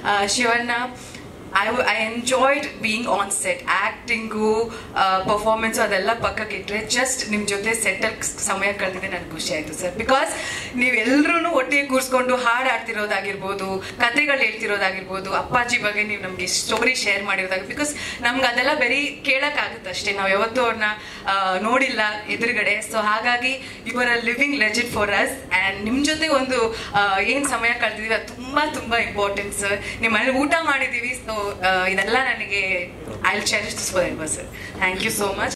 Shivanna I I enjoyed being on set acting performance ಅದೆಲ್ಲ ಪಕ್ಕಕ್ಕೆ ಇಟ್ಟರೆ ಜಸ್ಟ್ ನಿಮ್ಮ ಜೊತೆ ಸೆಟ್ಟಲ್ಲಿ ಸಮಯ ಕಳೆದಿದೆ ನನಗೆ ಖುಷಿ ಆಯಿತು ಸರ್ ಬಿಕಾಸ್ ನೀವೆಲ್ಲರೂ ಒಟ್ಟಿಗೆ ಕೂರಿಸ್ಕೊಂಡು ಹಾಡು ಆಡ್ತಿರೋದಾಗಿರ್ಬೋದು ಕತೆಗಳು ಹೇಳ್ತಿರೋದಾಗಿರ್ಬೋದು ಅಪ್ಪಾಜಿ ಬಗ್ಗೆ ನೀವು ನಮಗೆ ಸ್ಟೋರಿ ಶೇರ್ ಮಾಡಿರೋದಾಗ ಬಿಕಾಸ್ ನಮ್ಗೆ ಅದೆಲ್ಲ ಬರೀ ಕೇಳೋಕ್ಕಾಗುತ್ತೆ ಅಷ್ಟೇ ನಾವು ಯಾವತ್ತೂ ಅವ್ರನ್ನ ನೋಡಿಲ್ಲ ಎದುರುಗಡೆ ಸೊ ಹಾಗಾಗಿ ಇವರ living legend for us and ನಿಮ್ಮ ಜೊತೆ ಒಂದು ಏನು ಸಮಯ ಕಳೆದಿದ್ದೀವಿ ಅದು ತುಂಬ ತುಂಬ ಇಂಪಾರ್ಟೆಂಟ್ ಸರ್ ನಿಮ್ಮ ಮನೇಲಿ ಊಟ ಮಾಡಿದ್ದೀವಿ ಸೊ ಇದೆಲ್ಲ ನನಗೆ I cherish this forever sir thank you so much